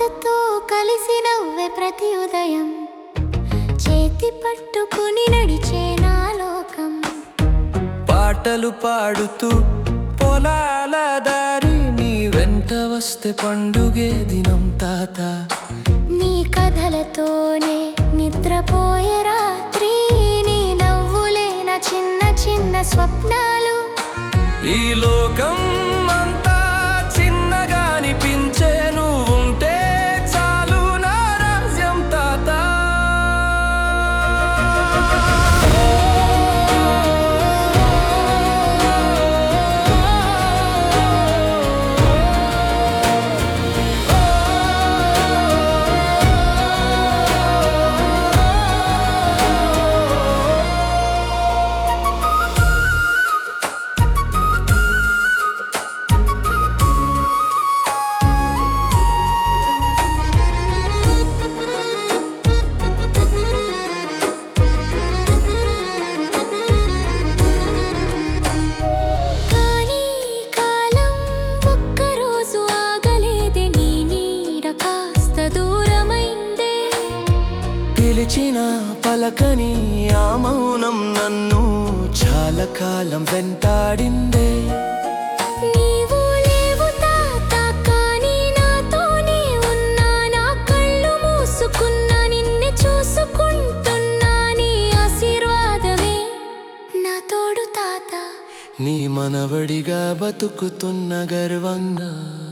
తాతతో కలిసి నవ్వే ప్రతి ఉదయం చేతి పట్టుకుని నడిచే నా లోకం పాటలు పాడుతూ పొలాల దారి నీ వెంట వస్తే పండుగే దినం తాత నీ కథలతోనే నిద్రపోయే రాత్రి నీ నవ్వులే నా చిన్న చిన్న స్వప్నాలు ఈ లోకం అంతా చిన్నగా అనిపించే నువ్వుంటే చాలు నా రాజ్యం తాత కానీ కాలం ఒక్కరోజు ఆగలేదే నీ నీడ కాస్త దూరమైందే పిలిచిన పలకని ఆ మౌనం నన్ను చాలా కాలం వెంటాడిందే నీవు లేవు తాత కానీ నాతోనే ఉన్నా నా కళ్ళు మూసుకున్నా నిన్నే చూసుకుంటున్నా నీ ఆశీర్వాదమే నా తోడు తాత నీ మనవడిగా బతుకుతున్న గర్వంగా